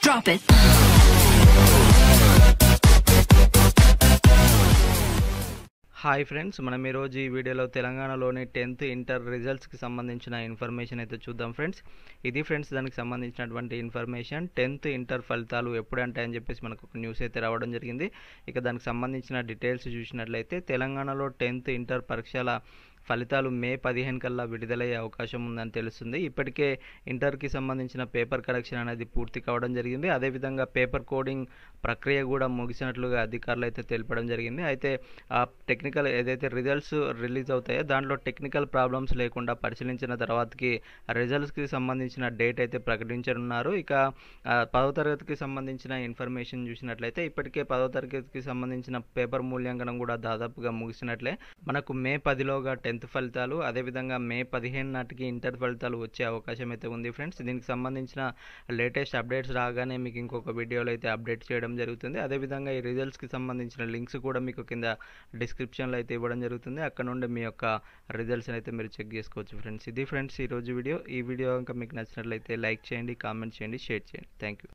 Drop it. Hi friends మనం ఈరోజు ఈ వీడియోలో తెలంగాణలోని టెన్త్ ఇంటర్ రిజల్ట్స్కి సంబంధించిన ఇన్ఫర్మేషన్ అయితే చూద్దాం ఫ్రెండ్స్ ఇది ఫ్రెండ్స్ దానికి సంబంధించినటువంటి ఇన్ఫర్మేషన్ టెన్త్ ఇంటర్ ఫలితాలు ఎప్పుడు అంటాయని చెప్పేసి మనకు ఒక న్యూస్ అయితే రావడం జరిగింది ఇక దానికి సంబంధించిన డీటెయిల్స్ చూసినట్లయితే తెలంగాణలో టెన్త్ ఇంటర్ పరీక్షల ఫలితాలు మే పదిహేను కల్లా విడుదలయ్యే అవకాశం ఉందని తెలుస్తుంది ఇప్పటికే ఇంటర్కి సంబంధించిన పేపర్ కరెక్షన్ అనేది పూర్తి కావడం జరిగింది అదేవిధంగా పేపర్ కోడింగ్ ప్రక్రియ కూడా ముగిసినట్లుగా అధికారులు అయితే తెలపడం జరిగింది అయితే ఆ టెక్నికల్ ఏదైతే రిజల్ట్స్ రిలీజ్ అవుతాయో దాంట్లో టెక్నికల్ ప్రాబ్లమ్స్ లేకుండా పరిశీలించిన తర్వాతకి రిజల్ట్స్కి సంబంధించిన డేట్ అయితే ప్రకటించనున్నారు ఇక ఆ, పదో తరగతికి సంబంధించిన ఇన్ఫర్మేషన్ చూసినట్లయితే ఇప్పటికే పదో తరగతికి సంబంధించిన పేపర్ మూల్యాంకనం కూడా దాదాపుగా ముగిసినట్లే మనకు మే పదిలోగా టెన్త్ ఫలితాలు అదేవిధంగా మే పదిహేను నాటికి ఇంటర్ ఫలితాలు వచ్చే అవకాశం అయితే ఉంది ఫ్రెండ్స్ దీనికి సంబంధించిన లేటెస్ట్ అప్డేట్స్ రాగానే మీకు ఇంకొక వీడియోలో అయితే అప్డేట్ చేయడం జరుగుతుంది అదేవిధంగా ఈ రిజల్ట్స్కి సంబంధించిన లింక్స్ కూడా మీకు కింద డిస్క్రిప్షన్లో అయితే ఇవ్వడం జరుగుతుంది అక్కడ నుండి మీ యొక్క రిజల్ట్స్ అయితే మీరు చెక్ చేసుకోవచ్చు ఫ్రెండ్స్ ఇది ఫ్రెండ్స్ ఈ రోజు వీడియో ఈ వీడియో కనుక మీకు నచ్చినట్లయితే లైక్ చేయండి కామెంట్ చేయండి షేర్ చేయండి థ్యాంక్ యూ